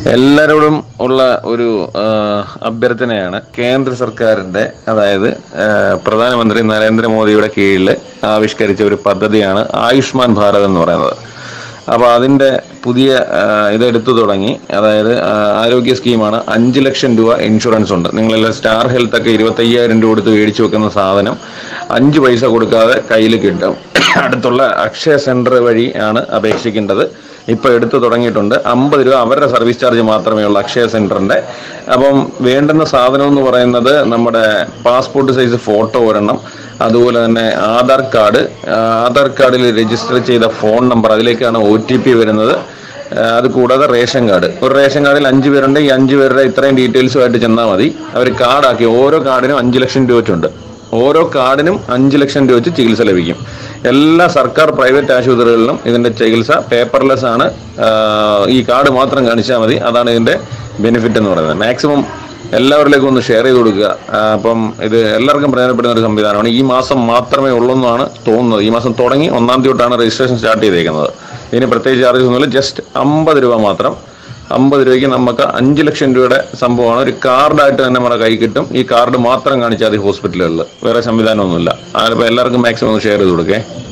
എല്ലാവരോടും ഉള്ള ഒരു ആ, അഭ്യർത്ഥനയാണ് കേന്ദ്ര സർക്കാരിന്റെ അതായത് ആ, പ്രധാനമന്ത്രി നരേന്ദ്രമോദിയുടെ കീഴിൽ ആവിഷ്കരിച്ച ഒരു പദ്ധതിയാണ് ആയുഷ്മാൻ ഭാരത് എന്ന് പറയുന്നത് അപ്പോൾ അതിന്റെ പുതിയ ആ, ഇതെടുത്തു തുടങ്ങി അതായത് ആ, ആരോഗ്യ സ്കീമാണ് അഞ്ച് ലക്ഷം രൂപ ഇൻഷുറൻസ് ഉണ്ട് നിങ്ങളെല്ലാം സ്റ്റാർ ഹെൽത്ത് ഒക്കെ ഇരുപത്തയ്യായിരം രൂപ കൊടുത്ത് മേടിച്ചു വെക്കുന്ന സാധനം അഞ്ച് പൈസ കൊടുക്കാതെ കയ്യിൽ കിട്ടും അടുത്തുള്ള അക്ഷയ സെന്റർ വഴി ആണ് അപേക്ഷിക്കേണ്ടത് ഇപ്പൊ എടുത്തു തുടങ്ങിയിട്ടുണ്ട് അമ്പത് രൂപ അവരുടെ സർവീസ് ചാർജ് മാത്രമേ ഉള്ളൂ അക്ഷയ സെന്ററിന്റെ അപ്പം വേണ്ടുന്ന സാധനം എന്ന് പറയുന്നത് നമ്മുടെ പാസ്പോർട്ട് സൈസ് ഫോട്ടോ ഒരെണ്ണം അതുപോലെ തന്നെ ആധാർ കാർഡ് ആ, ആധാർ കാർഡിൽ രജിസ്റ്റർ ചെയ്ത ഫോൺ നമ്പർ അതിലേക്കാണ് ഒ ടി പി വരുന്നത് ആ, അത് കൂടാതെ റേഷൻ കാർഡ് ഒരു റേഷൻ കാർഡിൽ അഞ്ച് പേരുണ്ട് ഈ അഞ്ച് പേരുടെ ഇത്രയും ഡീറ്റെയിൽസുമായിട്ട് ചെന്നാൽ മതി അവർ കാർഡാക്കി ഓരോ കാർഡിനും അഞ്ച് ലക്ഷം രൂപ വെച്ചുണ്ട് ഓരോ കാർഡിനും അഞ്ച് ലക്ഷം രൂപ വെച്ച് ചികിത്സ ലഭിക്കും എല്ലാ സർക്കാർ പ്രൈവറ്റ് ആശുപത്രികളിലും ഇതിന്റെ ചികിത്സ പേപ്പർലെസ് ആണ് ആ, ഈ കാർഡ് മാത്രം കാണിച്ചാൽ മതി അതാണ് ഇതിന്റെ ബെനിഫിറ്റ് എന്ന് പറയുന്നത് മാക്സിമം എല്ലാവരിലേക്കും ഒന്ന് ഷെയർ ചെയ്ത് കൊടുക്കുക ആ, അപ്പം ഇത് എല്ലാവർക്കും പ്രയോജനപ്പെടുന്ന ഒരു സംവിധാനമാണ് ഈ മാസം മാത്രമേ ഉള്ളൂ എന്നാണ് തോന്നുന്നത് ഈ മാസം തുടങ്ങി ഒന്നാം തീയതി തൊട്ടാണ് രജിസ്ട്രേഷൻ സ്റ്റാർട്ട് ചെയ്തേക്കുന്നത് ഇതിന് പ്രത്യേകിച്ച് ചാർജസ് ഒന്നുമില്ല ജസ്റ്റ് അമ്പത് രൂപ മാത്രം അമ്പത് രൂപയ്ക്ക് നമുക്ക് അഞ്ച് ലക്ഷം രൂപയുടെ സംഭവമാണ് ഒരു കാർഡായിട്ട് തന്നെ നമ്മുടെ കൈ കിട്ടും ഈ കാർഡ് മാത്രം കാണിച്ചാൽ മതി ഹോസ്പിറ്റലുകളിൽ വേറെ സംവിധാനമൊന്നുമില്ല അതിപ്പോൾ എല്ലാവർക്കും മാക്സിമം ഒന്ന് ഷെയർ ചെയ്ത് കൊടുക്കേ